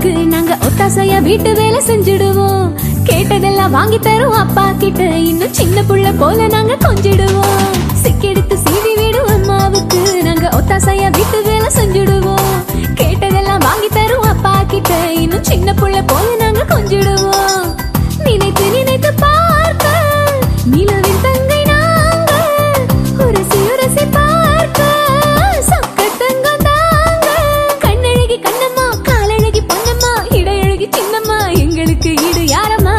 அம்மாவுக்கு நாங்க ஒத்தாசையா வீட்டு வேலை செஞ்சுடுவோம் கேட்டதெல்லாம் வாங்கி தரும் அப்பா கிட்ட இன்னும் சின்ன புள்ள போல நாங்க கொஞ்சிடுவோம் சிக்கெடுத்து சீவி விடும் அம்மாவுக்கு நாங்க ஒத்தாசையா வீட்டு வேலை செஞ்சுடுவோம் கேட்டதெல்லாம் வாங்கி தரும் அப்பா கிட்ட இன்னும் சின்ன புள்ள போல நாங்க கொஞ்சிடுவோம் நினைத்து நினைத்து பார்க்க நிலவின் தங்கை நாங்க உரசி உரசி பார்க்க சொக்கத்தங்கம் தாங்க கண்ணழகி கண்ணம்மா காலழகி பொன்னம்மா இடையழகி சின்னம்மா எங்களுக்கு ஈடு யாரம்மா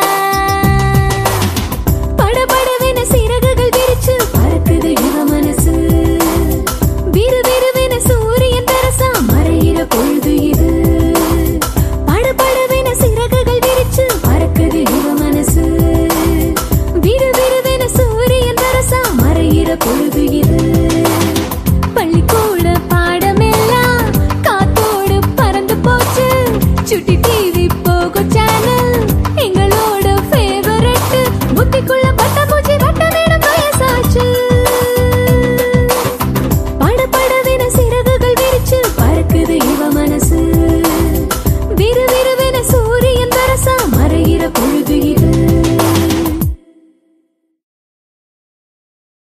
படபடவென சிறகுகள் விரிச்சு பறக்குது இவ மனசு விறுவிறுவென சூரியன் தரசா மறையிற பொழுது இது படபடவென சிறகுகள் விரிச்சு பறக்குது இவ மனசு விறுவிறுவென சூரியன் தரசா மறையிற பொழுது இது பள்ளிக்கூட பாடமெல்லாம் காத்தோடு பறந்து போச்சு சுட்டி